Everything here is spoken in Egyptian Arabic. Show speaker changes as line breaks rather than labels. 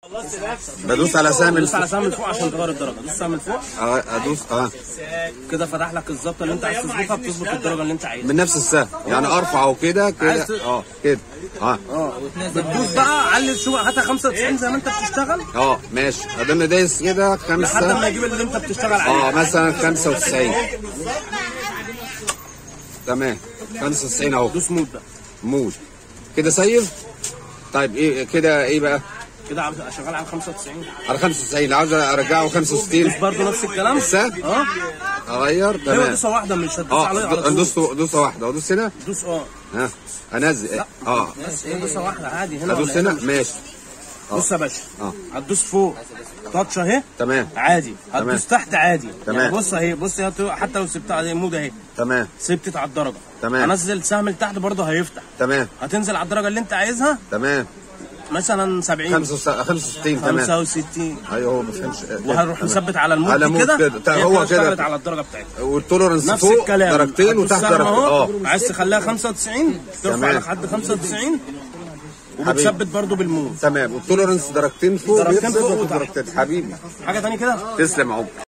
بدوس على سهم
دوس على سهم من فوق عشان تغير الدرجه دوس سهم من فوق
اه ادوس اه
كده فتح لك الظبطه اللي انت عايز تظبطها بتظبط الدرجه اللي انت عايزها
من نفس السهم يعني ارفعه كده كده
عايز ت-
اه كده اه
اه بتدوس بقى علي شوف هاتها 95 زي ما انت بتشتغل
اه ماشي ادام دايس كده
لحد ما
خمسة
يجيب اللي انت بتشتغل
اه
عليه
مثلا 95 تمام 95 اهو
دوس مود بقى
مود كده سيف طيب ايه كده ايه بقى
كده عم- شغال على 95
على 95 عاوز ارجعه 65
برضه نفس الكلام
السهم
اه
اغير
هو
تمام
دوسه واحده مش هتدوس
اه
عليه على طول
دوس دوسه واحده ادوس هنا
دوس اه
ها انزل اه
بس هي دوسه واحده عادي هنا
ادوس
ولا
هنا
هنا
ماشي
بص يا باشا
اه
هتدوس فوق تاتش اهي
تمام
عادي هتدوس تحت عادي
تمام.
يعني بص اهي بص هي تو- حتى لو سبتها على مود اهي
تمام
سبتت على الدرجه
تمام.
هنزل سهم لتحت برضه هيفتح
تمام
هتنزل على الدرجه اللي انت عايزها
تمام
مثلا 70
65 تمام
65
ايوه هو ما فهمش
وهنروح مثبت على المود
على
دي
مود
كده
كده. طيب
هي
هو كده.
اشتغلت على الدرجه بتاعتها
والتولرنس
نفس
فوق
الكلام
درجتين
هتدوس
وتحت
سهم
درجتين
اهو
اه
عايز تخليها 95 ترفع
تمام.
لحد 95 وبتثبت برضه بالمود
تمام والتولرنس درجتين فوق
درجتين
بيفصل
فوق
وياخد
وتحت.
درجتين حبيبي
حاجه تاني كده
تسلم يا عمر